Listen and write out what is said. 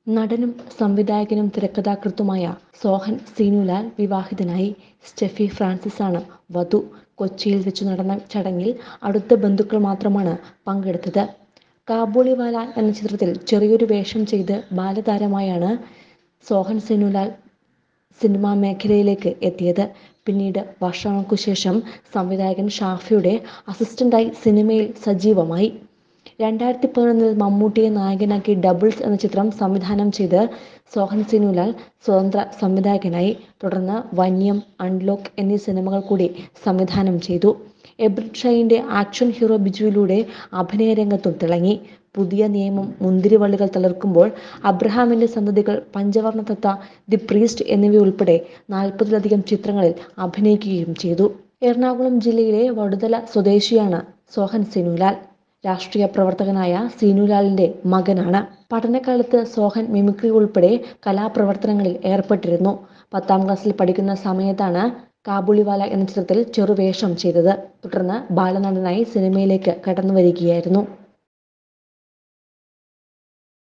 നടനും സംവിധായകനും തിരക്കഥാകൃത്തുമായ സോഹൻ സീനുലാൽ വിവാഹിതനായി സ്റ്റെഫി ഫ്രാൻസിസ് ആണ് വധു കൊച്ചിയിൽ വെച്ച് നടന്ന ചടങ്ങിൽ അടുത്ത ബന്ധുക്കൾ മാത്രമാണ് പങ്കെടുത്തത് കാബൂളിവാല എന്ന ചിത്രത്തിൽ ചെറിയൊരു വേഷം ചെയ്ത് ബാലതാരമായാണ് സോഹൻ സീനുലാൽ സിനിമാ മേഖലയിലേക്ക് എത്തിയത് പിന്നീട് വർഷങ്ങൾക്കു ശേഷം സംവിധായകൻ ഷാഫിയുടെ അസിസ്റ്റന്റായി സിനിമയിൽ സജീവമായി രണ്ടായിരത്തി പതിനൊന്നിൽ മമ്മൂട്ടിയെ നായകനാക്കി ഡബിൾസ് എന്ന ചിത്രം സംവിധാനം ചെയ്ത് സോഹൻ സിനുലാൽ സ്വതന്ത്ര സംവിധായകനായി തുടർന്ന് വന്യം അൺലോക്ക് എന്നീ സിനിമകൾ കൂടി സംവിധാനം ചെയ്തു എബ്രിഡ് ഷൈൻ്റെ ആക്ഷൻ ഹീറോ ബിജുവിലൂടെ അഭിനയ രംഗത്തും തിളങ്ങി പുതിയ നിയമം മുന്തിരിവള്ളികൾ തളിർക്കുമ്പോൾ അബ്രഹാമിൻ്റെ സന്തതികൾ പഞ്ചവർണ്ണ തത്ത ദി പ്രീസ്റ്റ് എന്നിവയുൾപ്പെടെ നാൽപ്പതിലധികം ചിത്രങ്ങളിൽ അഭിനയിക്കുകയും ചെയ്തു എറണാകുളം ജില്ലയിലെ വടുതല സ്വദേശിയാണ് സോഹൻ സിനുലാൽ രാഷ്ട്രീയ പ്രവർത്തകനായ സീനുലാലിന്റെ മകനാണ് പഠനകാലത്ത് സോഹൻ മിമിക്രി ഉൾപ്പെടെ കലാപ്രവർത്തനങ്ങളിൽ ഏർപ്പെട്ടിരുന്നു പത്താം ക്ലാസ്സിൽ പഠിക്കുന്ന സമയത്താണ് കാബുളിവാല എന്ന ചിത്രത്തിൽ ചെറുവേഷം ചെയ്തത് തുടർന്ന് ബാലനടനായി സിനിമയിലേക്ക് കടന്നു വരികയായിരുന്നു